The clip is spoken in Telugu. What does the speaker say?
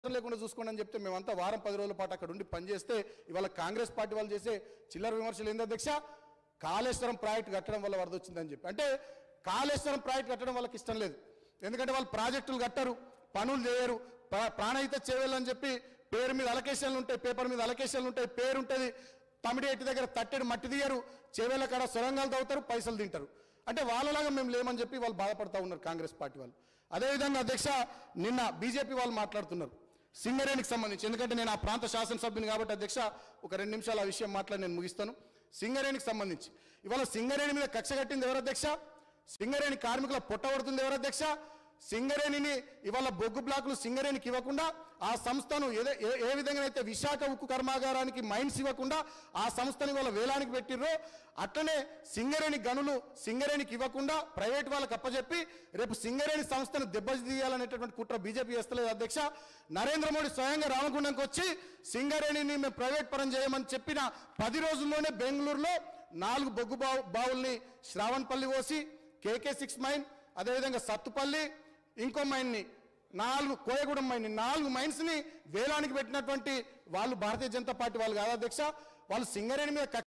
అవసరం లేకుండా చూసుకోండి అని చెప్తే మేమంతా వారం పది రోజుల పాటు అక్కడ ఉండి పనిచేస్తే ఇవాళ కాంగ్రెస్ పార్టీ వాళ్ళు చేసే చిల్లర విమర్శలు ఏంది అధ్యక్ష కాళేశ్వరం ప్రాజెక్టు కట్టడం వల్ల వరద వచ్చిందని చెప్పి అంటే కాళేశ్వరం ప్రాజెక్టు కట్టడం వాళ్ళకి ఇష్టం లేదు ఎందుకంటే వాళ్ళు ప్రాజెక్టులు కట్టరు పనులు చేయరు ప్రా- ప్రాణహిత చేయాలని చెప్పి పేరు మీద అలకేషన్లు ఉంటాయి పేపర్ మీద అలకేషన్లు ఉంటాయి పేరు ఉంటుంది తమిడి ఎట్టి దగ్గర తట్టెడు మట్టి తీయరు చెవేళ్ళ కాడ సొరంగాలు తవ్వుతారు పైసలు తింటారు అంటే వాళ్ళలాగా మేము లేమని చెప్పి వాళ్ళు బాధపడతా ఉన్నారు కాంగ్రెస్ పార్టీ వాళ్ళు అదేవిధంగా అధ్యక్ష నిన్న బీజేపీ వాళ్ళు మాట్లాడుతున్నారు సింగరేణికి సంబంధించి ఎందుకంటే నేను ఆ ప్రాంత శాసనసభ్యుని కాబట్టి అధ్యక్ష ఒక రెండు నిమిషాలు ఆ విషయం మాట్లాడి నేను ముగిస్తాను సింగరేణికి సంబంధించి ఇవాళ సింగరేణి మీద కక్ష కట్టింది ఎవరు అధ్యక్ష సింగరేణి కార్మికుల పొట్టబడుతుంది ఎవరు అధ్యక్ష సింగరేణిని ఇవాళ బొగ్గు బ్లాకులు సింగరేణికి ఇవ్వకుండా ఆ సంస్థను ఏదే ఏ- ఏ విధంగా అయితే విశాఖ ఉక్కు కర్మాగారానికి మైన్స్ ఇవ్వకుండా ఆ సంస్థని వాళ్ళ వేలానికి పెట్టిర్రో అట్లనే సింగరేణి గనులు సింగరేణికి ఇవ్వకుండా ప్రైవేట్ వాళ్ళకి అప్పచెప్పి రేపు సింగరేణి సంస్థను దెబ్బతీయాలనేటటువంటి కుట్ర బీజేపీ చేస్తలేదు అధ్యక్ష నరేంద్ర మోడీ స్వయంగా రామగుండంకి వచ్చి సింగరేణిని మేము ప్రైవేట్ పరం చేయమని చెప్పిన పది రోజుల్లోనే బెంగళూరులో నాలుగు బొగ్గు బావు బావుల్ని శ్రావణపల్లి పోసి కేకే సిక్స్ మైన్ అదేవిధంగా సత్తుపల్లి ఇంకో మైన్ని నాలుగు కోయగూడెం మైన్ నాలుగు మైన్స్ ని వేలానికి పెట్టినటువంటి వాళ్ళు భారతీయ జనతా పార్టీ వాళ్ళు కాదు అధ్యక్ష వాళ్ళు సింగరేణి మీద కక్ష